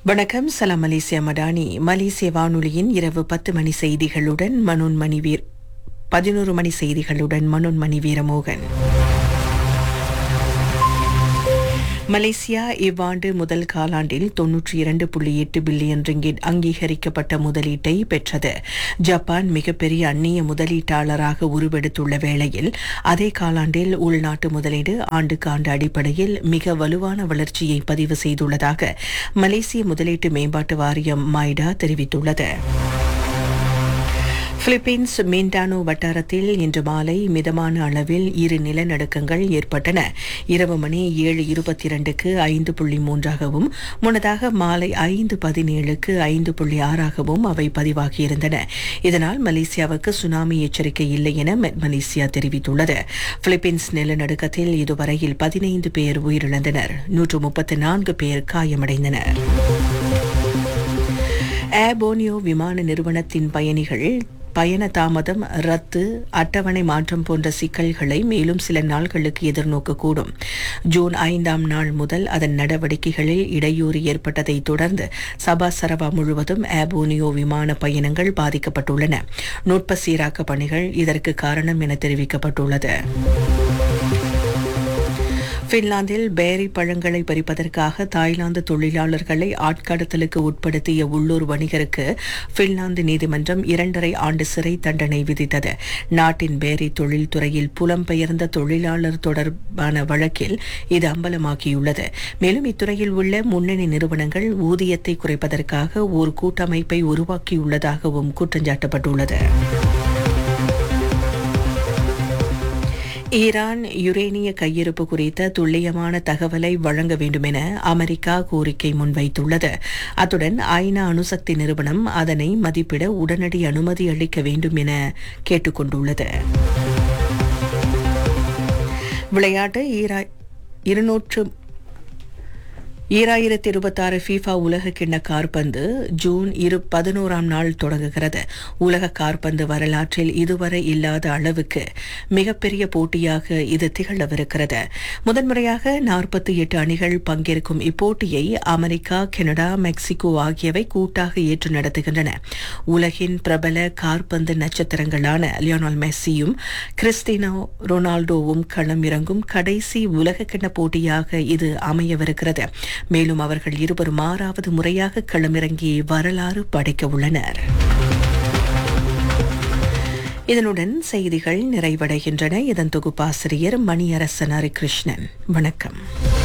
வணக்கம் சலாம் மலேசியா மடானி மலேசிய வானொலியின் இரவு பத்து மணி செய்திகளுடன் மனோன் மணிவீர் பதினோரு மணி செய்திகளுடன் மனோன் மணி வீரமோகன் மலேசியா இவ்வாண்டு முதல் காலாண்டில் தொன்னூற்றி இரண்டு புள்ளி எட்டு பில்லியன் ரிங்கிட் அங்கீகரிக்கப்பட்ட முதலீட்டை பெற்றது ஜப்பான் மிகப்பெரிய அந்நிய முதலீட்டாளராக உருவெடுத்துள்ள வேளையில் அதே காலாண்டில் உள்நாட்டு முதலீடு ஆண்டுக்கு ஆண்டு அடிப்படையில் மிக வலுவான வளர்ச்சியை பதிவு செய்துள்ளதாக மலேசிய முதலீட்டு மேம்பாட்டு வாரியம் மைடா தெரிவித்துள்ளது பிலிப்பீன்ஸ் மிண்டானோ வட்டாரத்தில் இன்று மாலை மிதமான அளவில் இரு நிலநடுக்கங்கள் ஏற்பட்டன இரவு மணி ஏழு இருபத்தி இரண்டுக்கு ஐந்து புள்ளி மூன்றாகவும் முன்னதாக மாலை ஐந்து பதினேழுக்கு ஐந்து புள்ளி ஆறாகவும் அவை பதிவாகியிருந்தன இதனால் மலேசியாவுக்கு சுனாமி எச்சரிக்கை இல்லை என மெட் மலேசியா தெரிவித்துள்ளது பிலிப்பீன்ஸ் நிலநடுக்கத்தில் இதுவரையில் பதினைந்து பேர் உயிரிழந்தனர் நூற்று முப்பத்து நான்கு பேர் காயமடைந்தனர் ஏபோனியோ விமான நிறுவனத்தின் பயணிகள் பயண தாமதம் ரத்து அட்டவணை மாற்றம் போன்ற சிக்கல்களை மேலும் சில நாள்களுக்கு எதிர்நோக்கக்கூடும் ஜூன் ஐந்தாம் நாள் முதல் அதன் நடவடிக்கைகளில் இடையூறு ஏற்பட்டதை தொடர்ந்து சபா சரவா முழுவதும் ஏபோனியோ விமான பயணங்கள் பாதிக்கப்பட்டுள்ளன நுட்ப சீராக்க பணிகள் இதற்கு காரணம் என தெரிவிக்கப்பட்டுள்ளது பின்லாந்தில் பேரி பழங்களை பறிப்பதற்காக தாய்லாந்து தொழிலாளர்களை ஆட்கடத்தலுக்கு உட்படுத்திய உள்ளூர் வணிகருக்கு பின்லாந்து நீதிமன்றம் இரண்டரை ஆண்டு சிறை தண்டனை விதித்தது நாட்டின் பேரி தொழில்துறையில் புலம்பெயர்ந்த தொழிலாளர் தொடர்பான வழக்கில் இது அம்பலமாக்கியுள்ளது மேலும் இத்துறையில் உள்ள முன்னணி நிறுவனங்கள் ஊதியத்தை குறைப்பதற்காக ஒரு கூட்டமைப்பை உருவாக்கியுள்ளதாகவும் குற்றஞ்சாட்டப்பட்டுள்ளது ஈரான் யுரேனிய கையிருப்பு குறித்த துல்லியமான தகவலை வழங்க வேண்டும் என அமெரிக்கா கோரிக்கை முன்வைத்துள்ளது அத்துடன் ஐநா அணுசக்தி நிறுவனம் அதனை மதிப்பிட உடனடி அனுமதி அளிக்க வேண்டும் என கேட்டுக்கொண்டுள்ளது விளையாட்டு இருநூற்று ஈராயிரத்தி இருபத்தாறு ஃபீஃபா உலக கிண்ண கார்பந்து ஜூன் இரு பதினோராம் நாள் தொடங்குகிறது உலக கார்பந்து வரலாற்றில் இதுவரை இல்லாத அளவுக்கு மிகப்பெரிய போட்டியாக இது திகழவிருக்கிறது முதன்முறையாக நாற்பத்தி எட்டு அணிகள் பங்கேற்கும் இப்போட்டியை அமெரிக்கா கனடா மெக்சிகோ ஆகியவை கூட்டாக ஏற்று நடத்துகின்றன உலகின் பிரபல கார்பந்து நட்சத்திரங்களான லியோனால் மெஸ்ஸியும் கிறிஸ்டினோ ரொனால்டோவும் களம் இறங்கும் கடைசி உலக கிண்ண போட்டியாக இது அமையவிருக்கிறது மேலும் அவர்கள் இருவரும் ஆறாவது முறையாக களமிறங்கி வரலாறு படைக்க உள்ளனர் இதனுடன் செய்திகள் நிறைவடைகின்றன இதன் தொகுப்பாசிரியர் மணியரசன் ஹரிகிருஷ்ணன் வணக்கம்